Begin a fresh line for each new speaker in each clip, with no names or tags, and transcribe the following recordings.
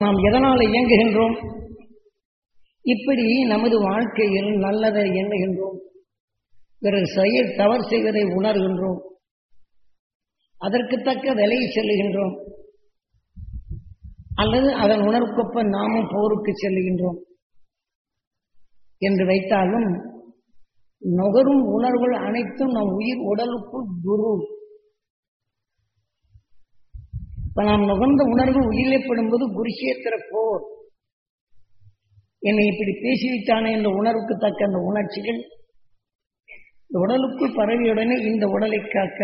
நாம் எதனால் இயங்குகின்றோம் இப்படி நமது வாழ்க்கையில் நல்லதை எண்ணுகின்றோம் பிறர் செயல் தவறு செய்வதை உணர்கின்றோம் அதற்கு தக்க விலையை செல்லுகின்றோம் அல்லது அதன் உணர்வுக்கொப்ப நாமும் போருக்கு செல்லுகின்றோம் என்று வைத்தாலும் நுகரும் உணர்வுகள் அனைத்தும் நம் உயிர் உடலுக்குள் குரு இப்ப நாம் நுகர்ந்த உணர்வு உயிரிழப்படும் போது குருஷேத்திர போர் என்னை இப்படி பேசிவிட்டானே என்ற உணர்வுக்கு தக்க அந்த உணர்ச்சிகள் இந்த உடலுக்குள் பரவியுடனே இந்த உடலை காக்க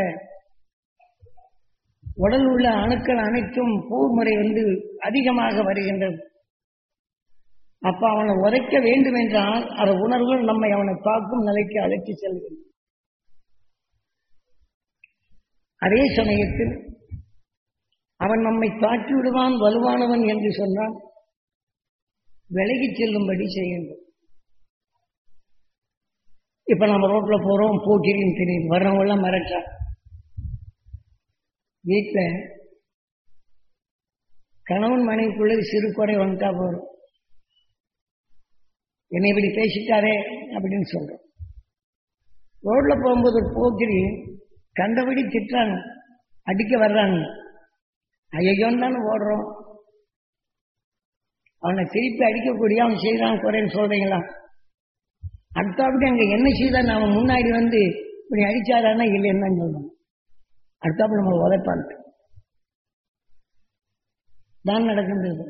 உடல் உள்ள அணுக்கள் அனைத்தும் பூமுறை வந்து அதிகமாக வருகின்றது அப்ப அவனை உதைக்க வேண்டும் என்றால் அந்த உணர்வுகள் நம்மை அவனை தாக்கும் நிலைக்கு அழைத்து செல்கிறது அதே சமயத்தில் அவன் நம்மை தாக்கி விடுவான் வலுவானவன் என்று சொன்னால் விலகிச் செல்லும்படி செய்கின்றோம் இப்ப நம்ம ரோட்ல போறோம் போக்கிரின்னு தெரியுது வர்றவங்க எல்லாம் மிரட்டா வீட்டுல கணவன் மனைவிக்குள்ள சிறு குறை வந்துட்டா போறோம் என்னை இப்படி பேசிட்டாரே அப்படின்னு சொல்றோம் ரோட்ல போகும்போது ஒரு போக்கிரி கண்டபடி திட்டுறாங்க அடிக்க வர்றாங்க ஐயோன்னு தானே ஓடுறோம் அவனை திருப்பி அடிக்கக்கூடிய அவன் செய்யறான் குறைன்னு சொல்றீங்களா அடுத்தாப்படி அங்க என்ன செய்தான் அவன் முன்னாடி வந்து இப்படி அடிச்சாரானா இல்லைன்னு தான் சொல்லணும் அடுத்தாப்புல நம்ம உதைப்பான் தான் நடக்கின்றது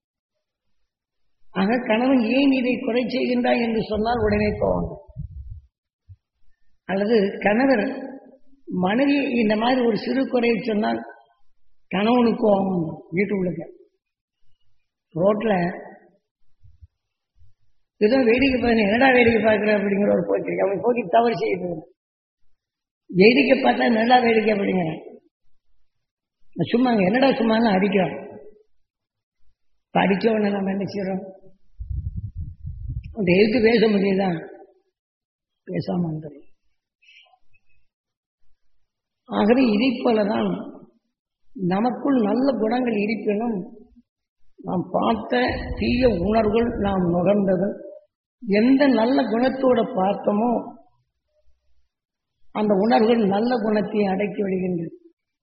ஆக கணவன் ஏன் இதை குறை செய்கின்றாய் என்று சொன்னால் உடனே கோவம் அல்லது கணவர் மனைவி இந்த மாதிரி ஒரு சிறு குறையை சொன்னால் கணவனுக்கு கோவம் வந்துடும் வீட்டுக்குள்ள ரோட்ல ஏதோ வேடிக்கை பார்க்க என்னடா வேடிக்கை பார்க்குற அப்படிங்கிற ஒரு போக்கி அவன் போக்கி தவறு செய்யுது வேடிக்கை பார்த்தா நல்லா வேடிக்கை அப்படிங்கிறான் சும்மா என்னடா சும்மான்னு அடிக்கிறான் படிச்ச உடனே நம்ம என்ன செய்யறோம் அந்த எழுத்து பேச முடியுதா பேசாம வந்துடும் ஆகவே இதை போலதான் நமக்குள் நல்ல குணங்கள் இருப்பினும் நாம் பார்த்த தீய உணர்வுகள் நாம் நுகர்ந்தது எந்த நல்ல குணத்தோட பார்த்தோமோ அந்த உணர்வுகள் நல்ல குணத்தை அடக்கி விடுகின்றது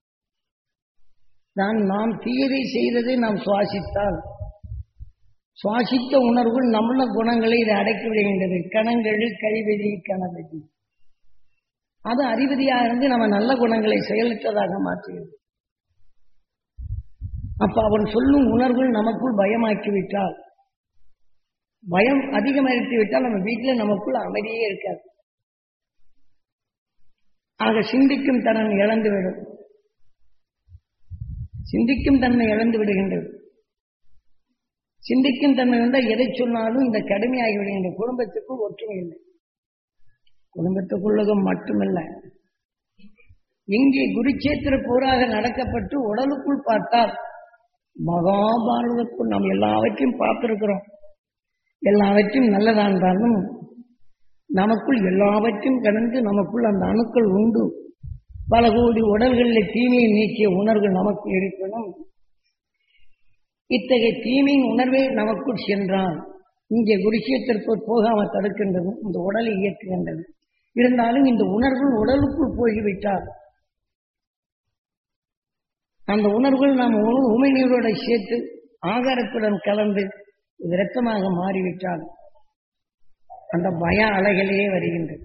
நான் நாம் தீயதை செய்ததை நாம் சுவாசித்தால் சுவாசித்த உணர்வுகள் நல்ல குணங்களை இதை அடக்கி விடுகின்றது கணங்கள் கழிவெளி கணவெளி அது அறிவதியாக இருந்து நம்ம நல்ல குணங்களை செயலற்றதாக மாற்றுகிறது அப்ப அவன் சொல்லும் உணர்வுகள் நமக்குள் பயமாக்கி விட்டால் பயம் அதிகமாக்கி விட்டால் நம்ம வீட்டில் நமக்குள் அமைதியே இருக்காது ஆக சிந்திக்கும் தன்மை இழந்துவிடும் சிந்திக்கும் தன்மை இழந்து விடுகின்றது சிந்திக்கும் தன்மை வந்தால் எதை சொன்னாலும் இந்த கடுமையாகி விடுகின்ற குடும்பத்துக்குள் ஒற்றுமை இல்லை குடும்பத்துக்குள்ளதும் மட்டுமல்ல இங்கே குருச்சேத்திர போராக நடக்கப்பட்டு உடலுக்குள் பார்த்தால் மகாபாரதத்துக்குள் நாம் எல்லாவற்றையும் பார்த்திருக்கிறோம் எல்லாவற்றையும் நல்லதா இருந்தாலும் நமக்குள் எல்லாவற்றையும் கடந்து நமக்குள் அந்த அணுக்கள் உண்டு பல கோடி உடல்களில் தீமையை நீக்கிய உணர்வு நமக்கு இருக்கணும் இத்தகைய தீமையின் உணர்வே நமக்குள் சென்றால் இங்கே குருஷேத்திற்கு போகாமல் தடுக்கின்றது இந்த உடலை இயக்குகின்றது இருந்தாலும் இந்த உணர்வு உடலுக்குள் போய்விட்டால் அந்த உணர்வுகள் நாம் உமை நீரோட சேர்த்து ஆகாரத்துடன் கலந்து இது இரத்தமாக மாறிவிட்டால் அந்த பய அலைகளே வருகின்றது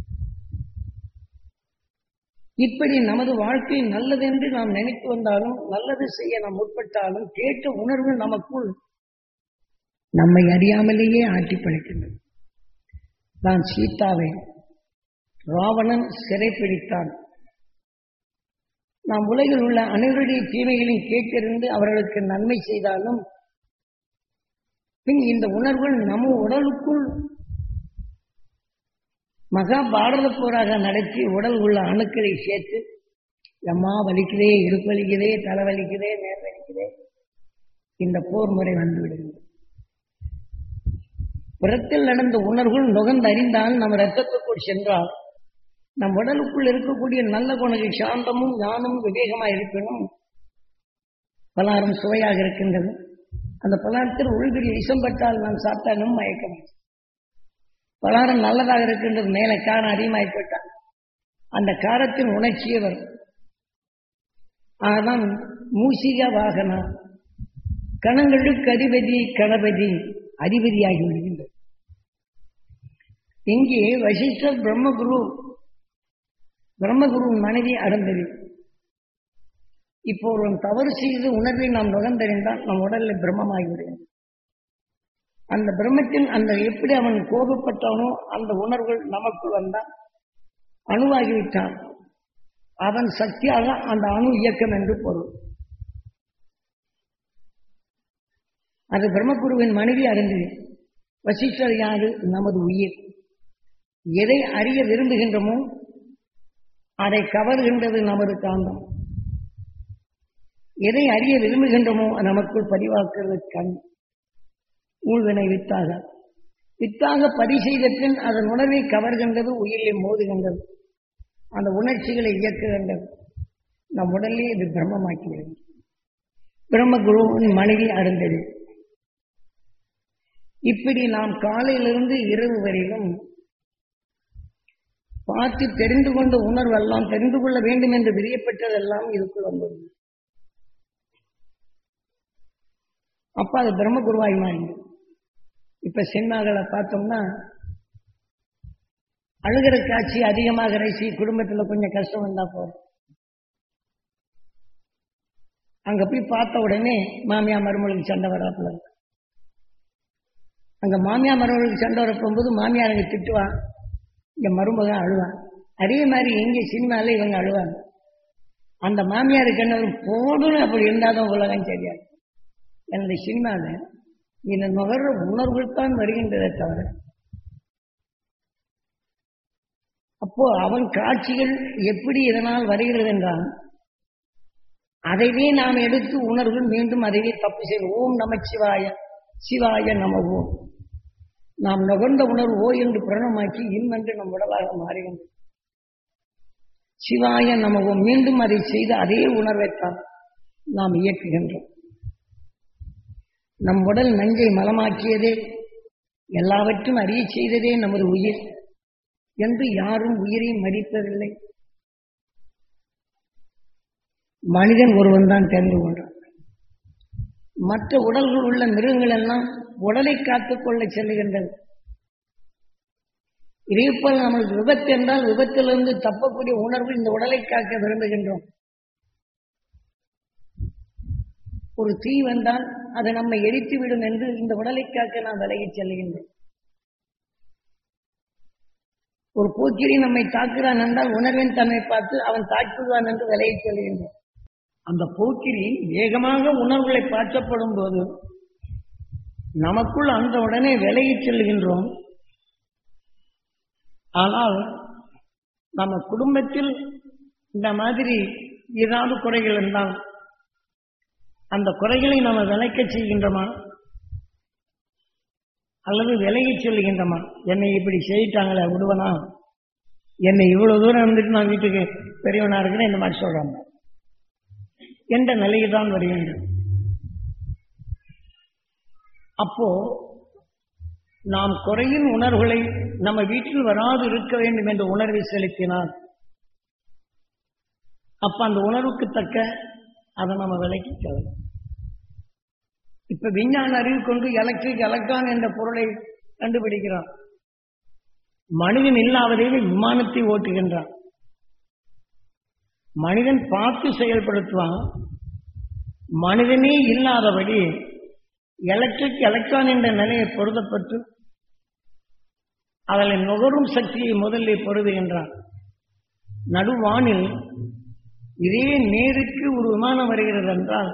இப்படி நமது வாழ்க்கை நல்லதென்று நாம் நினைத்து வந்தாலும் நல்லது செய்ய நாம் முற்பட்டாலும் கேட்ட உணர்வு நமக்குள் நம்மை அறியாமலேயே ஆட்டி படைக்கின்றது நான் சீதாவை ராவணன் சிறைப்பிடித்தான் நாம் உலகில் உள்ள அனைவருடைய தீமைகளையும் கேட்டிருந்து அவர்களுக்கு நன்மை செய்தாலும் பின் இந்த உணர்வுகள் நம்ம உடலுக்குள் மகாபாரத போராக நடத்தி உடல் உள்ள அணுக்களை சேர்த்து எம்மா வலிக்குதே இடுப்பு வலிக்குதே தலை வலிக்குதே நேர் வலிக்குதே இந்த போர் முறை வந்து விடுகிறது புறத்தில் நடந்த உணர்வுகள் நுகர்ந்து அறிந்தால் நம்ம ரத்தத்துக்குள் சென்றால் நம் உடலுக்குள் இருக்கக்கூடிய நல்ல குணங்கள் சாந்தமும் ஞானமும் விவேகமாக இருப்பினும் பலாரும் சுவையாக இருக்கின்றது அந்த பலகாரத்தில் உள்கிரி விஷம் பட்டால் நாம் சாப்பிட்டாலும் மயக்கம் பலகாரம் நல்லதாக இருக்கின்றது மேலே காரம் அதிகமாகி போயிட்டான் அந்த காரத்தின் உணர்ச்சியே வரும் அதான் மூசிக வாகனா கணங்களுக்கு அதிபதி கணபதி அதிபதியாகி விடுகின்றது இங்கே வசிஷ்டர் பிரம்மகுரு பிரம்மகுருவின் மனைவி அடந்தது இப்போ ஒரு தவறு செய்து உணர்வை நாம் நுகர்ந்தறிந்தால் நம் உடல்ல பிரம்மமாகி விடுகின்றது அந்த பிரம்மத்தின் அந்த எப்படி அவன் கோபப்பட்டானோ அந்த உணர்வுகள் நமக்குள் வந்தான் அணுவாகிவிட்டான் அவன் சக்தியாக அந்த அணு இயக்கம் என்று பொருள் அது பிரம்மகுருவின் மனைவி அறிந்தது வசிஷ்டர் யாரு நமது உயிர் எதை அறிய விரும்புகின்றமோ அதை கவர்கின்றது நமது காந்தம் எதை அறிய விரும்புகின்றமோ நமக்குள் பதிவாக்குறது கண் ஊழ்வினை வித்தாக வித்தாக பதி செய்த பின் அதன் உணர்வை கவர்கின்றது உயிரை மோதுகின்றது அந்த உணர்ச்சிகளை இயக்குகின்றது நம் உடலே இது பிரம்மமாக்கிறது பிரம்ம குருவின் மனைவி அருந்தது இப்படி நாம் காலையிலிருந்து இரவு வரையிலும் பார்த்து தெரிந்து கொண்ட உணர்வெல்லாம் தெரிந்து கொள்ள வேண்டும் என்று விரியப்பட்டதெல்லாம் இதுக்குள் வந்தது அப்ப அது பிரம்ம குருவாய் மாறிங்க இப்ப சின்னாகளை பார்த்தோம்னா அழுகிற காட்சி அதிகமாக ரசி குடும்பத்துல கொஞ்சம் கஷ்டம் வந்தா போறோம் அங்க போய் பார்த்த உடனே மாமியா மருமகளுக்கு சண்டை வராப்புல இருக்கு அங்க மாமியா மருமகளுக்கு சண்டை வரப்போகும்போது மாமியார் அங்க திட்டுவான் இங்க மருமகன் அழுவான் அதே மாதிரி இங்க சினிமால இவங்க அழுவாங்க அந்த மாமியாருக்கு என்ன வரும் போடுன்னு அப்படி இருந்தாதான் உலகம் தெரியாது எனது சினிமாவில் இந்த நுகர்ற உணர்வுகள் தான் வருகின்றதே தவிர அப்போ அவன் காட்சிகள் எப்படி இதனால் வருகிறது என்றால் அதைவே நாம் எடுத்து உணர்வுகள் மீண்டும் அதைவே தப்பு செய்வோம் ஓம் நம சிவாய சிவாய நம ஓம் நாம் நுகர்ந்த உணர்வு ஓ என்று பிரணமாக்கி இன்னென்று நம் உடலாக மாறுகின்றது சிவாய நம ஓம் மீண்டும் அதை செய்த அதே உணர்வைத்தான் நாம் இயக்குகின்றோம் நம் உடல் நஞ்சை மலமாக்கியதே எல்லாவற்றும் அறிய செய்ததே நமது உயிர் என்று யாரும் உயிரை மதிப்பதில்லை மனிதன் ஒருவன் தான் தெரிந்து கொண்டான் மற்ற உடல்கள் உள்ள மிருகங்கள் எல்லாம் உடலை காத்துக் கொள்ள செல்லுகின்றது இதேபோல் நம்மளுக்கு விபத்து என்றால் விபத்திலிருந்து தப்பக்கூடிய உணர்வு இந்த உடலை காக்க விரும்புகின்றோம் ஒரு தீ வந்தால் அது நம்மை எரித்து விடும் என்று இந்த உடலை காக்க நாம் விலகிச் செல்கின்றோம் ஒரு போக்கிரி நம்மை தாக்குறான் என்றால் உணர்வின் தன்மை பார்த்து அவன் தாக்குவான் என்று விலகிச் செல்கின்றோம் அந்த போக்கிரி வேகமாக உணர்வுகளை பாய்ச்சப்படும் போது நமக்குள் அந்த உடனே விலகிச் செல்கின்றோம் ஆனால் நம்ம குடும்பத்தில் இந்த மாதிரி ஏதாவது குறைகள் இருந்தால் அந்த குறைகளை நம்ம விளைக்க செய்கின்றோமா அல்லது விலகி சொல்லுகின்றோமா என்னை இப்படி செய்யிட்டாங்களே விடுவனா என்னை இவ்வளவு தூரம் இருந்துட்டு நான் வீட்டுக்கு பெரியவனா இருக்கிறேன் இந்த மாதிரி சொல்றாங்க என்ற நிலையில் தான் வருகின்றன அப்போ நாம் குறையின் உணர்வுகளை நம்ம வீட்டில் வராது இருக்க வேண்டும் என்ற உணர்வை செலுத்தினால் அப்ப அந்த உணர்வுக்கு தக்க அதை நம்ம விலைக்கு சொல்லலாம் இப்ப விஞ்ஞான அறிவு கொண்டு எலக்ட்ரிக் எலக்ட்ரான் என்ற பொருளை கண்டுபிடிக்கிறான் மனிதன் இல்லாததே விமானத்தை ஓட்டுகின்றான் மனிதன் பார்த்து செயல்படுத்துவான் மனிதனே இல்லாதபடி எலக்ட்ரிக் எலக்ட்ரான் என்ற நிலையை பொருத்தப்பட்டு அதில் நுகரும் சக்தியை முதலில் பொருதுகின்றான் நடுவானில் இதே நேருக்கு ஒரு விமானம் வருகிறது என்றால்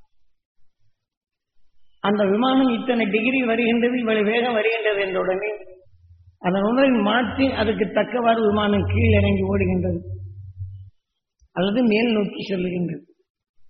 அந்த விமானம் இத்தனை டிகிரி வருகின்றது இவ்வளவு வேகம் வருகின்றது என்ற உடனே அதன் உணர்வை மாற்றி அதுக்கு தக்கவாறு விமானம் கீழ் இறங்கி ஓடுகின்றது அல்லது மேல் நோக்கி செல்லுகின்றது